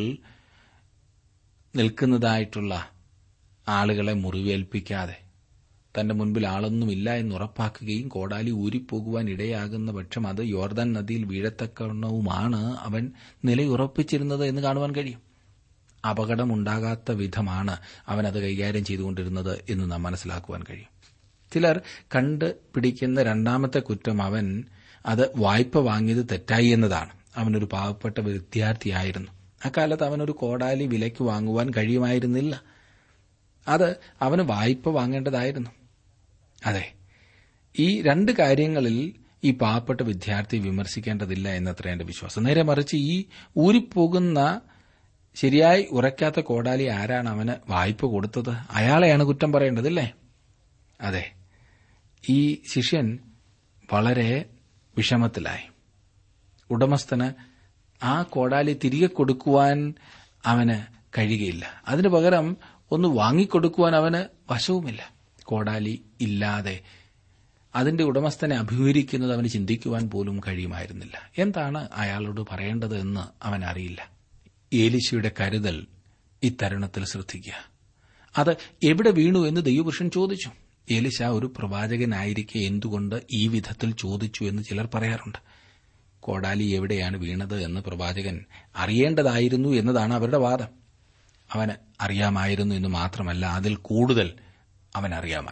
നിൽക്കുന്നതായിട്ടുള്ള ആളുകളെ മുറിവേൽപ്പിക്കാതെ തന്റെ മുൻപിൽ ആളൊന്നുമില്ല എന്ന് ഉറപ്പാക്കുകയും കോടാലി ഊരിപ്പോകുവാൻ ഇടയാകുന്ന പക്ഷം അത് യോർദാൻ നദിയിൽ വീഴത്തക്കവണ്ണവുമാണ് അവൻ നിലയുറപ്പിച്ചിരുന്നത് എന്ന് കാണുവാൻ കഴിയും അപകടമുണ്ടാകാത്ത വിധമാണ് അവൻ അത് കൈകാര്യം ചെയ്തുകൊണ്ടിരുന്നത് എന്ന് നാം മനസ്സിലാക്കുവാൻ കഴിയും ചിലർ കണ്ട് പിടിക്കുന്ന രണ്ടാമത്തെ കുറ്റം അവൻ അത് വായ്പ വാങ്ങിയത് തെറ്റായി എന്നതാണ് അവനൊരു പാവപ്പെട്ട വിദ്യാർത്ഥിയായിരുന്നു അക്കാലത്ത് അവനൊരു കോടാലി വിലയ്ക്ക് വാങ്ങുവാൻ കഴിയുമായിരുന്നില്ല അത് അവന് വായ്പ വാങ്ങേണ്ടതായിരുന്നു അതെ ഈ രണ്ട് കാര്യങ്ങളിൽ ഈ പാവപ്പെട്ട വിദ്യാർത്ഥി വിമർശിക്കേണ്ടതില്ല എന്നത്ര എന്റെ വിശ്വാസം നേരെ മറിച്ച് ഈ ഊരിപ്പോകുന്ന ശരിയായി ഉറയ്ക്കാത്ത കോടാലി ആരാണ് അവന് വായ്പ കൊടുത്തത് അയാളെയാണ് കുറ്റം പറയേണ്ടതല്ലേ അതെ ഈ ശിഷ്യൻ വളരെ വിഷമത്തിലായി ഉടമസ്ഥന് ആ കോടാലി തിരികെ കൊടുക്കുവാൻ അവന് കഴിയുകയില്ല അതിനു പകരം ഒന്ന് വാങ്ങിക്കൊടുക്കുവാൻ അവന് വശവുമില്ല കോടാലി ഇല്ലാതെ അതിന്റെ ഉടമസ്ഥനെ അഭിമുഖീകരിക്കുന്നത് അവന് ചിന്തിക്കുവാൻ പോലും കഴിയുമായിരുന്നില്ല എന്താണ് അയാളോട് പറയേണ്ടത് എന്ന് അവൻ അറിയില്ല ഏലിശയുടെ കരുതൽ ഇത്തരുണത്തിൽ ശ്രദ്ധിക്കുക അത് എവിടെ വീണു എന്ന് ദൈവപുരുഷൻ ചോദിച്ചു ഏലിശ ഒരു പ്രവാചകനായിരിക്കെ എന്തുകൊണ്ട് ഈ വിധത്തിൽ ചോദിച്ചു എന്ന് ചിലർ പറയാറുണ്ട് കോടാലി എവിടെയാണ് വീണത് എന്ന് പ്രവാചകൻ അറിയേണ്ടതായിരുന്നു എന്നതാണ് അവരുടെ വാദം അവന് അറിയാമായിരുന്നു എന്ന് മാത്രമല്ല അതിൽ കൂടുതൽ അവൻ അറിയാമായിരുന്നു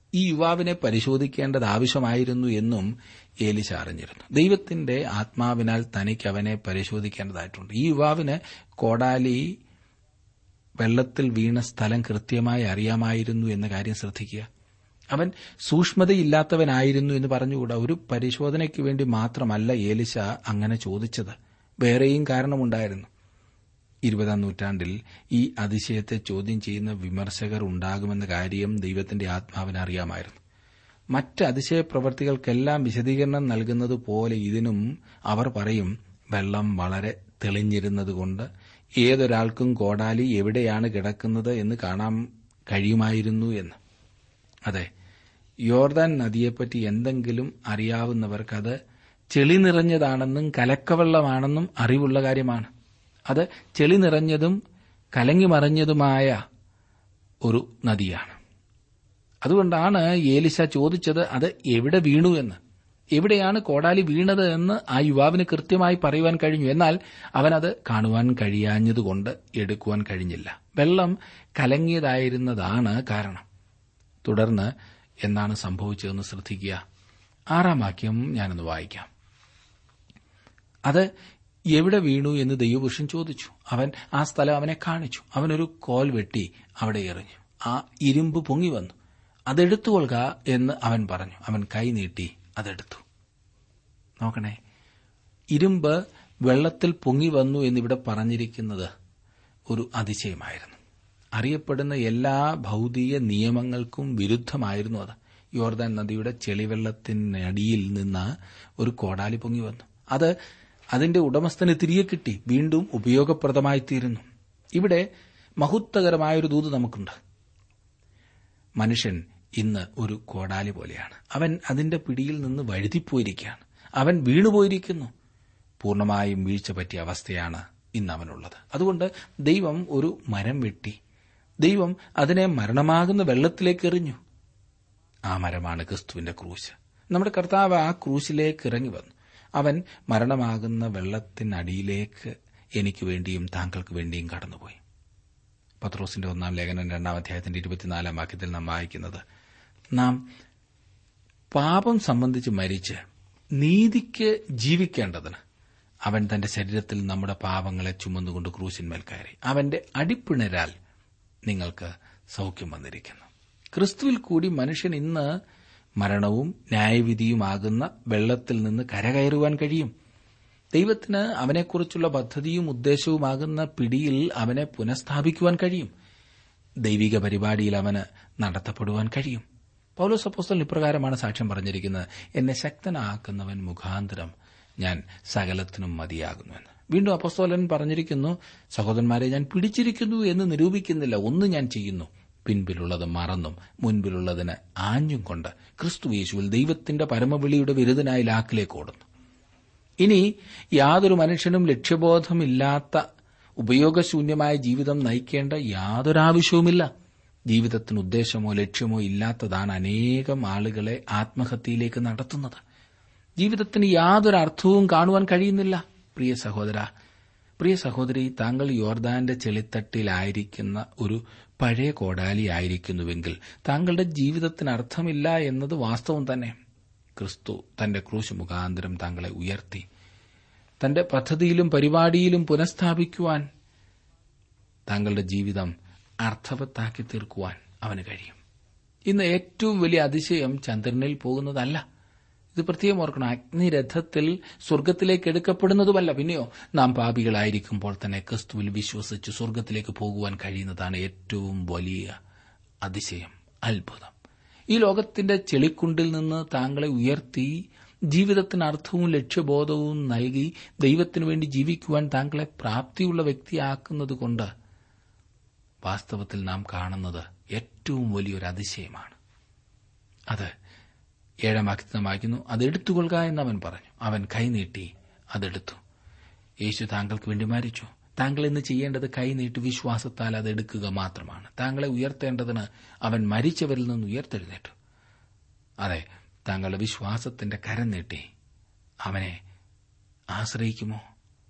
ഈ യുവാവിനെ പരിശോധിക്കേണ്ടത് ആവശ്യമായിരുന്നു എന്നും ഏലിശ അറിഞ്ഞിരുന്നു ദൈവത്തിന്റെ ആത്മാവിനാൽ തനിക്ക് അവനെ പരിശോധിക്കേണ്ടതായിട്ടുണ്ട് ഈ യുവാവിന് കോടാലി വെള്ളത്തിൽ വീണ സ്ഥലം കൃത്യമായി അറിയാമായിരുന്നു എന്ന കാര്യം ശ്രദ്ധിക്കുക അവൻ സൂക്ഷ്മതയില്ലാത്തവനായിരുന്നു എന്ന് പറഞ്ഞുകൂടാ ഒരു പരിശോധനയ്ക്ക് വേണ്ടി മാത്രമല്ല ഏലിശ അങ്ങനെ ചോദിച്ചത് വേറെയും കാരണമുണ്ടായിരുന്നു ഇരുപതാം നൂറ്റാണ്ടിൽ ഈ അതിശയത്തെ ചോദ്യം ചെയ്യുന്ന വിമർശകർ ഉണ്ടാകുമെന്ന കാര്യം ദൈവത്തിന്റെ ആത്മാവിന് അറിയാമായിരുന്നു മറ്റ് അതിശയ പ്രവൃത്തികൾക്കെല്ലാം വിശദീകരണം നൽകുന്നത് പോലെ ഇതിനും അവർ പറയും വെള്ളം വളരെ തെളിഞ്ഞിരുന്നതുകൊണ്ട് ഏതൊരാൾക്കും കോടാലി എവിടെയാണ് കിടക്കുന്നത് എന്ന് കാണാൻ കഴിയുമായിരുന്നു എന്ന് അതെ യോർദാൻ നദിയെപ്പറ്റി എന്തെങ്കിലും അറിയാവുന്നവർക്കത് ചെളി നിറഞ്ഞതാണെന്നും കലക്കവെള്ളമാണെന്നും അറിവുള്ള കാര്യമാണ് അത് ചെളി നിറഞ്ഞതും കലങ്ങി മറിഞ്ഞതുമായ ഒരു നദിയാണ് അതുകൊണ്ടാണ് ഏലിശ ചോദിച്ചത് അത് എവിടെ വീണു എന്ന് എവിടെയാണ് കോടാലി വീണത് എന്ന് ആ യുവാവിന് കൃത്യമായി പറയുവാൻ കഴിഞ്ഞു എന്നാൽ അവനത് കാണുവാൻ കഴിയാഞ്ഞതുകൊണ്ട് എടുക്കുവാൻ കഴിഞ്ഞില്ല വെള്ളം കലങ്ങിയതായിരുന്നതാണ് കാരണം തുടർന്ന് എന്താണ് സംഭവിച്ചതെന്ന് ശ്രദ്ധിക്കുക ആറാം വാക്യം ഞാനൊന്ന് വായിക്കാം അത് എവിടെ വീണു എന്ന് ദൈവപുരുഷൻ ചോദിച്ചു അവൻ ആ സ്ഥലം അവനെ കാണിച്ചു അവനൊരു കോൽ വെട്ടി അവിടെ എറിഞ്ഞു ആ ഇരുമ്പ് പൊങ്ങി വന്നു അതെടുത്തുകൊള്ളുക എന്ന് അവൻ പറഞ്ഞു അവൻ കൈ നീട്ടി അതെടുത്തു നോക്കണേ ഇരുമ്പ് വെള്ളത്തിൽ പൊങ്ങി വന്നു എന്നിവിടെ പറഞ്ഞിരിക്കുന്നത് ഒരു അതിശയമായിരുന്നു അറിയപ്പെടുന്ന എല്ലാ ഭൗതിക നിയമങ്ങൾക്കും വിരുദ്ധമായിരുന്നു അത് യോർദാൻ നദിയുടെ ചെളിവെള്ളത്തിനടിയിൽ നിന്ന് ഒരു കോടാലി പൊങ്ങി വന്നു അത് അതിന്റെ ഉടമസ്ഥന് തിരികെ കിട്ടി വീണ്ടും ഉപയോഗപ്രദമായിത്തീരുന്നു ഇവിടെ മഹത്വകരമായൊരു ദൂത് നമുക്കുണ്ട് മനുഷ്യൻ ഇന്ന് ഒരു കോടാലി പോലെയാണ് അവൻ അതിന്റെ പിടിയിൽ നിന്ന് വഴുതിപ്പോയിരിക്കുകയാണ് അവൻ വീണുപോയിരിക്കുന്നു പൂർണ്ണമായും വീഴ്ച പറ്റിയ അവസ്ഥയാണ് ഇന്ന് അവനുള്ളത് അതുകൊണ്ട് ദൈവം ഒരു മരം വെട്ടി ദൈവം അതിനെ മരണമാകുന്ന വെള്ളത്തിലേക്ക് എറിഞ്ഞു ആ മരമാണ് ക്രിസ്തുവിന്റെ ക്രൂശ് നമ്മുടെ കർത്താവ് ആ ക്രൂശിലേക്ക് ഇറങ്ങി വന്നു അവൻ മരണമാകുന്ന വെള്ളത്തിനടിയിലേക്ക് എനിക്ക് വേണ്ടിയും താങ്കൾക്ക് വേണ്ടിയും കടന്നുപോയി പത്രോസിന്റെ ഒന്നാം ലേഖനം രണ്ടാം അധ്യായത്തിന്റെ ഇരുപത്തിനാലാം വാക്യത്തിൽ നാം വായിക്കുന്നത് നാം പാപം സംബന്ധിച്ച് മരിച്ച് നീതിക്ക് ജീവിക്കേണ്ടതിന് അവൻ തന്റെ ശരീരത്തിൽ നമ്മുടെ പാപങ്ങളെ ചുമന്നുകൊണ്ട് ക്രൂശിന്മേൽ കയറി അവന്റെ അടിപ്പിണരാൽ നിങ്ങൾക്ക് സൌഖ്യം വന്നിരിക്കുന്നു ക്രിസ്തുവിൽ കൂടി മനുഷ്യൻ ഇന്ന് മരണവും ന്യായവിധിയുമാകുന്ന വെള്ളത്തിൽ നിന്ന് കരകയറുവാൻ കഴിയും ദൈവത്തിന് അവനെക്കുറിച്ചുള്ള പദ്ധതിയും ഉദ്ദേശവുമാകുന്ന പിടിയിൽ അവനെ പുനഃസ്ഥാപിക്കുവാൻ കഴിയും ദൈവിക പരിപാടിയിൽ അവന് നടത്തപ്പെടുവാൻ കഴിയും പൌലോസ് അപ്പോസ്തലൻ ഇപ്രകാരമാണ് സാക്ഷ്യം പറഞ്ഞിരിക്കുന്നത് എന്നെ ശക്തനാക്കുന്നവൻ മുഖാന്തരം ഞാൻ സകലത്തിനും മതിയാകുന്നുവെന്ന് വീണ്ടും അപ്പോസ്തോലൻ പറഞ്ഞിരിക്കുന്നു സഹോദരന്മാരെ ഞാൻ പിടിച്ചിരിക്കുന്നു എന്ന് നിരൂപിക്കുന്നില്ല ഒന്ന് ഞാൻ ചെയ്യുന്നു പിൻപിലുള്ളത് മറന്നും മുൻപിലുള്ളതിന് ആഞ്ഞും കൊണ്ട് ക്രിസ്തു യേശുവിൽ ദൈവത്തിന്റെ പരമവിളിയുടെ വിരുദ്ധനായി ലാക്കിലേക്ക് ഓടുന്നു ഇനി യാതൊരു മനുഷ്യനും ലക്ഷ്യബോധമില്ലാത്ത ഉപയോഗശൂന്യമായ ജീവിതം നയിക്കേണ്ട യാതൊരാവശ്യവുമില്ല ജീവിതത്തിന് ഉദ്ദേശമോ ലക്ഷ്യമോ ഇല്ലാത്തതാണ് അനേകം ആളുകളെ ആത്മഹത്യയിലേക്ക് നടത്തുന്നത് ജീവിതത്തിന് യാതൊരു അർത്ഥവും കാണുവാൻ കഴിയുന്നില്ല പ്രിയ സഹോദര പ്രിയ സഹോദരി താങ്കൾ യോർദാന്റെ ചെളിത്തട്ടിലായിരിക്കുന്ന ഒരു പഴയ കോടാലി ആയിരിക്കുന്നുവെങ്കിൽ താങ്കളുടെ ജീവിതത്തിന് അർത്ഥമില്ല എന്നത് വാസ്തവം തന്നെ ക്രിസ്തു തന്റെ ക്രൂശ് മുഖാന്തരം താങ്കളെ ഉയർത്തി തന്റെ പദ്ധതിയിലും പരിപാടിയിലും പുനഃസ്ഥാപിക്കുവാൻ താങ്കളുടെ ജീവിതം അർത്ഥവത്താക്കി തീർക്കുവാൻ അവന് കഴിയും ഇന്ന് ഏറ്റവും വലിയ അതിശയം ചന്ദ്രനിൽ പോകുന്നതല്ല ഇത് പ്രത്യേകം ഓർക്കണം അഗ്നിരഥത്തിൽ സ്വർഗത്തിലേക്ക് എടുക്കപ്പെടുന്നതുമല്ല പിന്നെയോ നാം പാപികളായിരിക്കുമ്പോൾ തന്നെ ക്രിസ്തുവിൽ വിശ്വസിച്ച് സ്വർഗത്തിലേക്ക് പോകുവാൻ കഴിയുന്നതാണ് ഏറ്റവും വലിയ അതിശയം അത്ഭുതം ഈ ലോകത്തിന്റെ ചെളിക്കുണ്ടിൽ നിന്ന് താങ്കളെ ഉയർത്തി ജീവിതത്തിന് അർത്ഥവും ലക്ഷ്യബോധവും നൽകി ദൈവത്തിനു വേണ്ടി ജീവിക്കുവാൻ താങ്കളെ പ്രാപ്തിയുള്ള വ്യക്തിയാക്കുന്നതുകൊണ്ട് വാസ്തവത്തിൽ നാം കാണുന്നത് ഏറ്റവും വലിയൊരു അതിശയമാണ് അത് ഏഴാം വാക്യത്തിൽ വായിക്കുന്നു അത് എടുത്തുകൊള്ളുക എന്ന് അവൻ പറഞ്ഞു അവൻ കൈനീട്ടി അതെടുത്തു യേശു താങ്കൾക്ക് വേണ്ടി മരിച്ചു താങ്കൾ ഇന്ന് ചെയ്യേണ്ടത് കൈനീട്ടി വിശ്വാസത്താൽ അത് എടുക്കുക മാത്രമാണ് താങ്കളെ ഉയർത്തേണ്ടതിന് അവൻ മരിച്ചവരിൽ നിന്ന് ഉയർത്തെഴുന്നേറ്റു അതെ താങ്കളുടെ വിശ്വാസത്തിന്റെ കരം നീട്ടി അവനെ ആശ്രയിക്കുമോ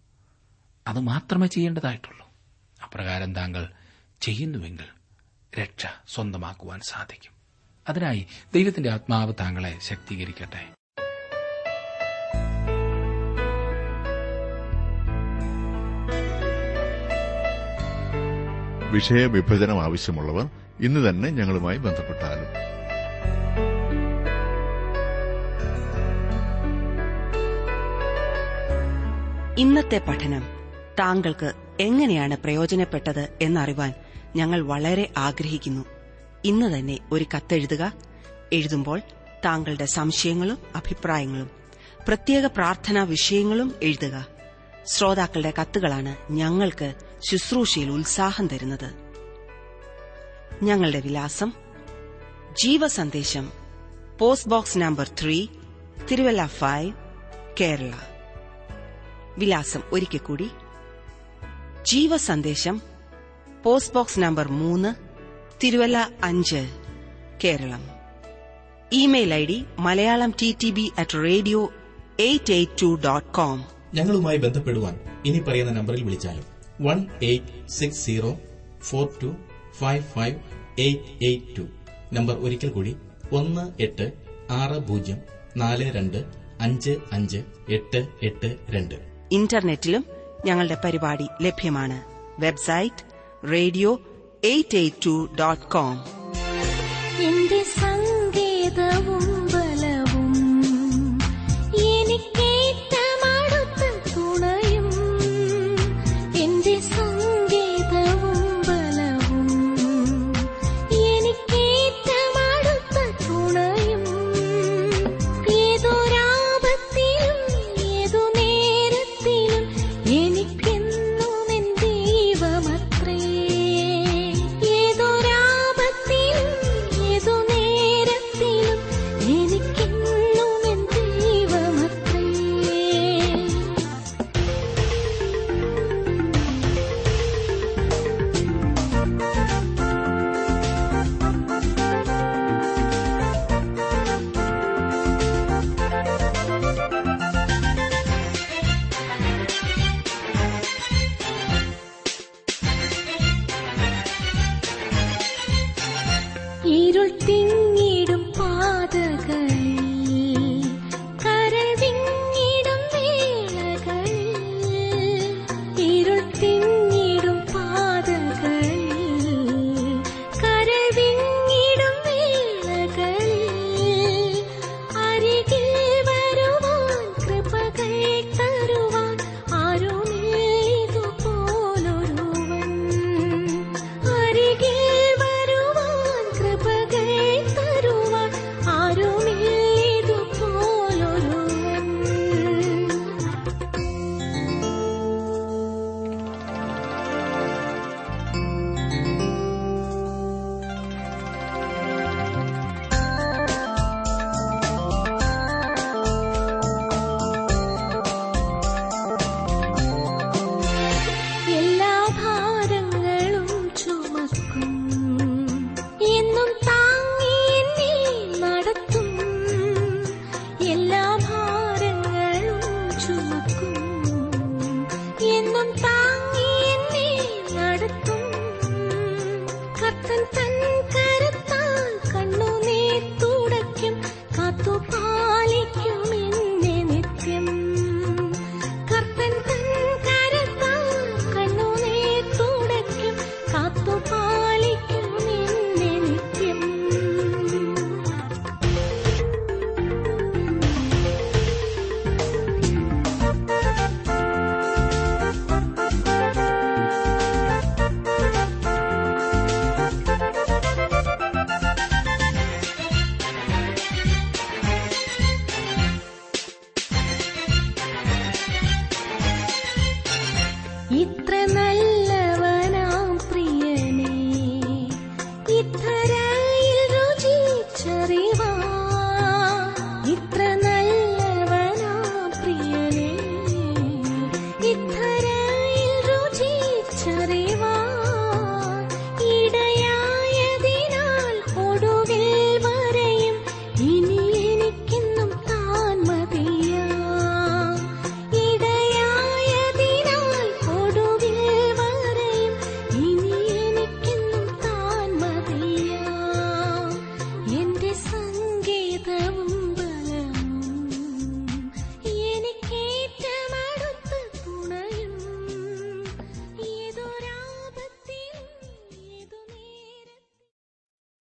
അത് മാത്രമേ ചെയ്യേണ്ടതായിട്ടുള്ളൂ അപ്രകാരം താങ്കൾ ചെയ്യുന്നുവെങ്കിൽ രക്ഷ സ്വന്തമാക്കുവാൻ സാധിക്കും അതിനായി ദൈവത്തിന്റെ ആത്മാവ് താങ്കളെ ശക്തീകരിക്കട്ടെ വിഷയവിഭജനം ആവശ്യമുള്ളവർ ഇന്ന് തന്നെ ഞങ്ങളുമായി ബന്ധപ്പെട്ടാലും ഇന്നത്തെ പഠനം താങ്കൾക്ക് എങ്ങനെയാണ് പ്രയോജനപ്പെട്ടത് എന്നറിവാൻ ഞങ്ങൾ വളരെ ആഗ്രഹിക്കുന്നു ഇന്ന് തന്നെ ഒരു കത്തെഴുതുക എഴുതുമ്പോൾ താങ്കളുടെ സംശയങ്ങളും അഭിപ്രായങ്ങളും പ്രത്യേക പ്രാർത്ഥനാ വിഷയങ്ങളും എഴുതുക ശ്രോതാക്കളുടെ കത്തുകളാണ് ഞങ്ങൾക്ക് ശുശ്രൂഷയിൽ ഉത്സാഹം തരുന്നത് ഞങ്ങളുടെ വിലാസം ജീവസന്ദേശം post box number three Thiruvalla five Kerala വിലാസം ഒരിക്കൽ കൂടി ജീവസന്ദേശം പോസ്റ്റ് ബോക്സ് നമ്പർ മൂന്ന് തിരുവല്ല അഞ്ച് Keralam email I D Malayalam T T B at radio eight eight two dot com ഞങ്ങളുമായി ബന്ധപ്പെടുവാൻ ഇനി പറയുന്ന നമ്പറിൽ വിളിച്ചാലും one eight six zero four two five five eight eight two number ഒരിക്കൽ കൂടി ഒന്ന് എട്ട് ആറ് പൂജ്യം നാല് രണ്ട് അഞ്ച് അഞ്ച് എട്ട് എട്ട് രണ്ട് ഇന്റർനെറ്റിലും ഞങ്ങളുടെ പരിപാടി ലഭ്യമാണ് website radio eight eight two dot com എന്റെ